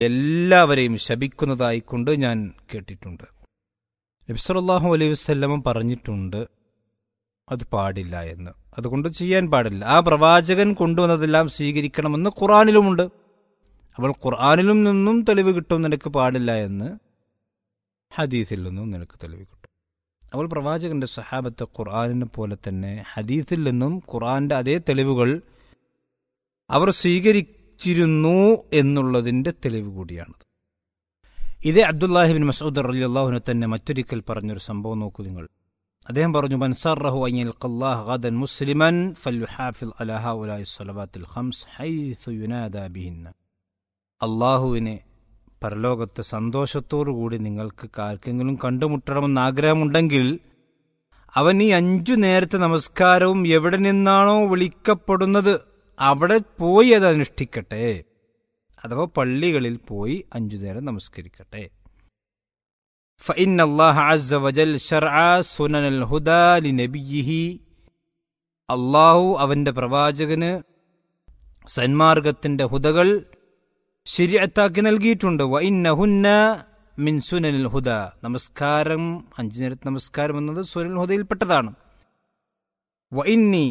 എല്ലാവരെയും ശപിക്കുന്നതായിക്കൊണ്ട് ഞാൻ കേട്ടിട്ടുണ്ട് നബിസ്വല്ലാഹു അലൈഹി വസ്ല്ലമും പറഞ്ഞിട്ടുണ്ട് അത് പാടില്ല എന്ന് അതുകൊണ്ട് ചെയ്യാൻ പാടില്ല ആ പ്രവാചകൻ കൊണ്ടുവന്നതെല്ലാം സ്വീകരിക്കണമെന്ന് ഖുറാനിലുമുണ്ട് അപ്പോൾ ഖുർആാനിലും നിന്നും തെളിവ് കിട്ടും നിനക്ക് പാടില്ല എന്ന് ഹദീസിൽ നിന്നും നിനക്ക് തെളിവ് കിട്ടും അപ്പോൾ പ്രവാചകന്റെ സഹാബത്തെ ഖുർആാനിനെ പോലെ തന്നെ ഹദീസിൽ നിന്നും ഖുർആന്റെ അതേ തെളിവുകൾ അവർ സ്വീകരിച്ചിരുന്നു എന്നുള്ളതിന്റെ തെളിവ് കൂടിയാണ് ഇതേ അബ്ദുല്ലാഹിബിൻ മസൂദ് അലി അള്ളാഹുനെ തന്നെ മറ്റൊരിക്കൽ പറഞ്ഞൊരു സംഭവം നോക്കൂ നിങ്ങൾ അദ്ദേഹം പറഞ്ഞു മൻസറഹു ഗദൻ മുസ്ലിമൻ ഫൽയുഹാഫിൽ അലഹ ഉലായി സ്വലവാത്തിൽ ഹംസ് ഹൈസു യുനാദാ ബിഹിന്ന അള്ളാഹുവിനെ പരലോകത്ത് സന്തോഷത്തോടുകൂടി നിങ്ങൾക്ക് ആർക്കെങ്കിലും കണ്ടുമുട്ടണമെന്ന് ആഗ്രഹമുണ്ടെങ്കിൽ അവൻ ഈ അഞ്ചു നേരത്തെ നമസ്കാരവും എവിടെ നിന്നാണോ വിളിക്കപ്പെടുന്നത് അവിടെ പോയി അത് അനുഷ്ഠിക്കട്ടെ അഥവാ പള്ളികളിൽ പോയി അഞ്ചു നേരം നമസ്കരിക്കട്ടെ فإن الله عز وجل شرع سنن الهدى لنبيه അള്ളാഹു അവന്റെ പ്രവാചകന് സന്മാർഗത്തിന്റെ ഹുദകൾ ശരിയത്താക്കി നൽകിയിട്ടുണ്ട് വൈന്നഹുന്ന മിൻ സുനൽ ഹുദ നമസ്കാരം അഞ്ചു നേരത്തെ നമസ്കാരം എന്നത് സുനൽ ഹുദയിൽപ്പെട്ടതാണ് വഇന്നി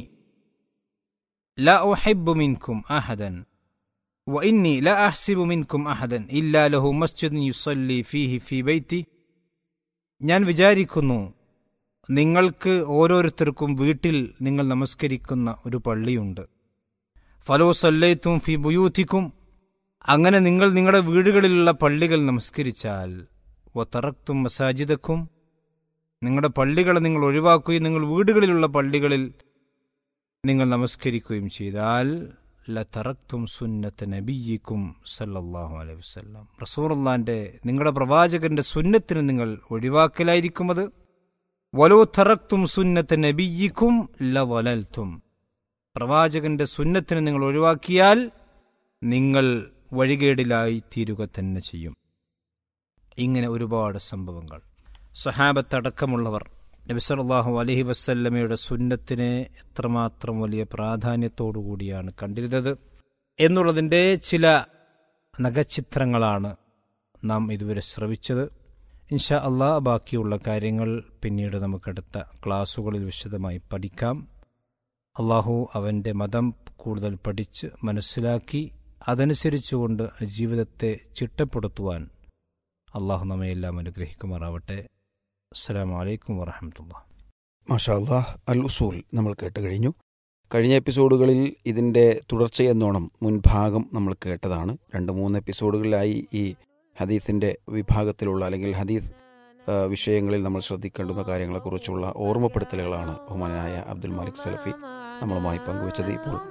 لا أحب منكم أحدا وإني لا أحسب منكم أحدا إلا له مسجد يصلي فيه في بيتي ഞാൻ വിചാരിക്കുന്നു നിങ്ങൾക്ക് ഓരോരുത്തർക്കും വീട്ടിൽ നിങ്ങൾ നമസ്കരിക്കുന്ന ഒരു പള്ളിയുണ്ട് ഫലോ സല്ലൈത്തും ഫി ബുയൂത്തിക്കും അങ്ങനെ നിങ്ങൾ നിങ്ങളുടെ വീടുകളിലുള്ള പള്ളികൾ നമസ്കരിച്ചാൽ വത്തറക്തും മസാജിദക്കും നിങ്ങളുടെ പള്ളികളെ നിങ്ങൾ ഒഴിവാക്കുകയും നിങ്ങൾ വീടുകളിലുള്ള പള്ളികളിൽ നിങ്ങൾ നമസ്കരിക്കുകയും ചെയ്താൽ ലതറക്തും സുന്നത്ത് നബിയിക്കും സല്ലല്ലാഹു അലൈഹി വസല്ലം റസൂറുള്ളാന്റെ നിങ്ങളുടെ പ്രവാചകന്റെ സുന്നത്തിന് നിങ്ങൾ ഒഴിവാക്കലായിരിക്കും അത് വലോ തറക്തും സുന്നത്ത് നബിയിക്കും ലവലൽത്തും പ്രവാചകന്റെ സുന്നത്തിന് നിങ്ങൾ ഒഴിവാക്കിയാൽ നിങ്ങൾ വഴികേടിലായി തീരുക തന്നെ ചെയ്യും ഇങ്ങനെ ഒരുപാട് സംഭവങ്ങൾ സഹാബത്തടക്കമുള്ളവർ നബിസല്ലാഹു അലഹി വസ്ല്ലമയുടെ സുന്നത്തിനെ എത്രമാത്രം വലിയ പ്രാധാന്യത്തോടുകൂടിയാണ് കണ്ടിരുന്നത് എന്നുള്ളതിൻ്റെ ചില നഖചിത്രങ്ങളാണ് നാം ഇതുവരെ ശ്രവിച്ചത് ഇൻഷാ അള്ളാ ബാക്കിയുള്ള കാര്യങ്ങൾ പിന്നീട് നമുക്കടുത്ത ക്ലാസ്സുകളിൽ വിശദമായി പഠിക്കാം അള്ളാഹു അവൻ്റെ മതം കൂടുതൽ പഠിച്ച് മനസ്സിലാക്കി അതനുസരിച്ചുകൊണ്ട് ജീവിതത്തെ ചിട്ടപ്പെടുത്തുവാൻ അള്ളാഹു നമ്മയെല്ലാം അനുഗ്രഹിക്കുമാറാവട്ടെ അസ്സലാമു അലൈക്കും വറഹമത്തുള്ള മാഷാ അല്ലാഹ് അൽ ഉസൂൽ നമ്മൾ കേട്ട് കഴിഞ്ഞു കഴിഞ്ഞ എപ്പിസോഡുകളിൽ ഇതിൻ്റെ തുടർച്ചയെന്നോണം മുൻഭാഗം നമ്മൾ കേട്ടതാണ് രണ്ട് മൂന്ന് എപ്പിസോഡുകളിലായി ഈ ഹദീസിൻ്റെ വിഭാഗത്തിലുള്ള അല്ലെങ്കിൽ ഹദീസ് ആ, വിഷയങ്ങളിൽ നമ്മൾ ശ്രദ്ധിക്കേണ്ടുന്ന കാര്യങ്ങളെക്കുറിച്ചുള്ള ഓർമ്മപ്പെടുത്തലുകളാണ് ബഹുമാനായ അബ്ദുൽ മാലിക് സലഫി നമ്മളുമായി പങ്കുവച്ചത് ഇപ്പോൾ